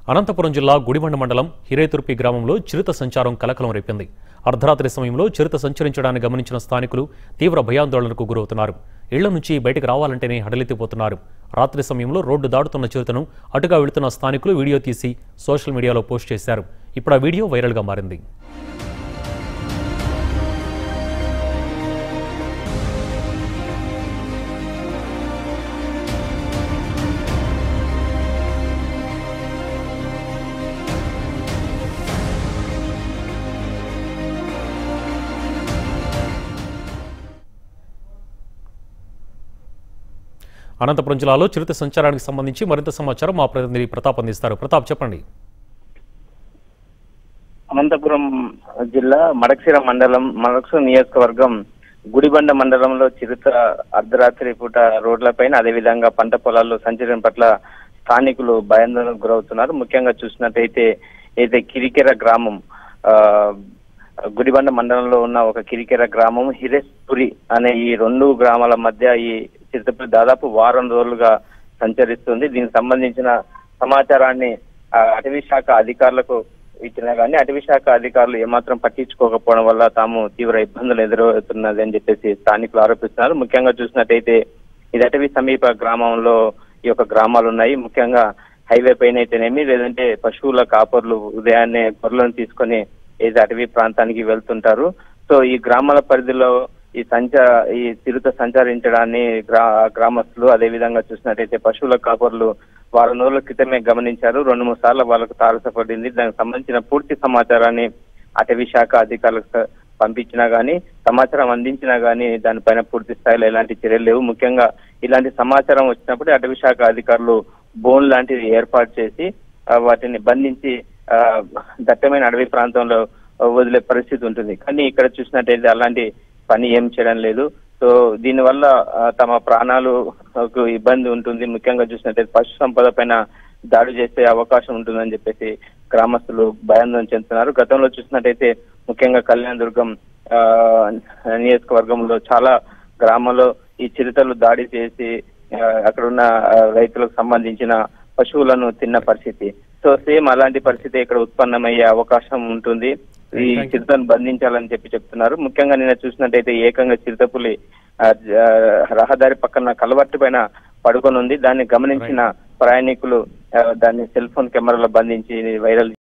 అనంతపురం జిల్లా గుడిబండ మండలం హిరేతుర్పి గ్రామంలో చిరుత సంచారం కలకలం రేపింది అర్ధరాత్రి సమయంలో చిరుత సంచరించడాన్ని గమనించిన స్థానికులు తీవ్ర భయాందోళనకు గురవుతున్నారు ఇళ్ల నుంచి బయటకు రావాలంటేనే హడలెత్తిపోతున్నారు రాత్రి సమయంలో రోడ్డు దాటుతున్న చిరుతను అటుగా వెళుతున్న స్థానికులు వీడియో తీసి సోషల్ మీడియాలో పోస్ట్ చేశారు ఇప్పుడు ఆ వీడియో వైరల్గా మారింది అనంతపురం జిల్లాలో చిరుత సంచారానికి సంబంధించి మరింత సమాచారం మా ప్రతినిధి ప్రతాప్ అందిస్తారు ప్రతాప్ చెప్పండి అనంతపురం జిల్లా మడక్సిర మండలం మడక్సు నియోజకవర్గం గుడిబండ మండలంలో చిరుత అర్ధరాత్రి పూట రోడ్లపైన అదేవిధంగా పంట పొలాల్లో సంచలనం పట్ల స్థానికులు భయాందోళనకు గురవుతున్నారు ముఖ్యంగా చూసినట్టయితే అయితే కిరికెర గ్రామం ఆ గుడిబండ మండలంలో ఉన్న ఒక కిరికెర గ్రామం హిరేస్పురి అనే ఈ రెండు గ్రామాల మధ్య ఈ చిరుతపురి దాదాపు వారం రోజులుగా సంచరిస్తుంది దీనికి సంబంధించిన సమాచారాన్ని ఆ, అటవీ శాఖ అధికారులకు ఇచ్చినా కానీ అటవీ శాఖ అధికారులు ఏమాత్రం పట్టించుకోకపోవడం వల్ల తాము తీవ్ర ఇబ్బందులు ఎదురవుతున్నది అని చెప్పేసి స్థానికులు ఆరోపిస్తున్నారు ముఖ్యంగా చూసినట్టయితే ఇది అటవీ సమీప గ్రామంలో ఈ యొక్క గ్రామాలు ఉన్నాయి ముఖ్యంగా హైవే పైన అయితేనేమి లేదంటే పశువుల కాపర్లు ఉదయాన్నే గొర్రెలను తీసుకొని ఏది అటవీ ప్రాంతానికి వెళ్తుంటారు సో ఈ గ్రామాల పరిధిలో ఈ సంచ ఈ చిరుత సంచరించడాన్ని గ్రా గ్రామస్తులు అదే విధంగా చూసినట్టయితే పశువుల కాపర్లు వారం రోజుల క్రితమే గమనించారు రెండు మూడు సార్లు వాళ్ళకు తారసపడింది దానికి సంబంధించిన పూర్తి సమాచారాన్ని అటవీ శాఖ అధికారులకు స- పంపించినా గానీ సమాచారం అందించినా గానీ దానిపైన పూర్తి స్థాయిలో ఎలాంటి చర్యలు లేవు ముఖ్యంగా ఇలాంటి సమాచారం వచ్చినప్పుడు అటవీ శాఖ అధికారులు బోన్ లాంటిది ఏర్పాటు చేసి ఆ, వాటిని బంధించి ఆ, దట్టమైన అడవి ప్రాంతంలో వదిలే పరిస్థితి ఉంటుంది కానీ ఇక్కడ చూసినట్టయితే అలాంటి పని ఏం చేయడం లేదు సో దీనివల్ల ఆ, తమ ప్రాణాలు కు ఇబ్బంది ఉంటుంది ముఖ్యంగా చూసినట్టయితే పశు సంపద పైన దాడి చేసే అవకాశం ఉంటుందని చెప్పేసి గ్రామస్తులు భయాందోళన చెందుతున్నారు గతంలో చూసినట్టయితే ముఖ్యంగా కళ్యాణ దుర్గం ఆ, నియోజకవర్గంలో చాలా గ్రామాల్లో ఈ చిరుతలు దాడి చేసి ఆ, అక్కడున్న ఆ, రైతులకు సంబంధించిన పశువులను తిన్న పరిస్థితి సో సేమ్ అలాంటి పరిస్థితి ఇక్కడ ఉత్పన్నమయ్యే అవకాశం ఉంటుంది ఈ Thank you. చిరుతను బంధించాలని చెప్పి చెప్తున్నారు ముఖ్యంగా నిన్న చూసినట్టయితే ఏకంగా చిరుతపులి ఆ, ఆ, రహదారి పక్కన కలవట్టు పైన పడుకొని ఉంది దాన్ని గమనించిన ప్రయాణికులు ఆ, దాన్ని సెల్ ఫోన్ కెమెరాలో బంధించి వైరల్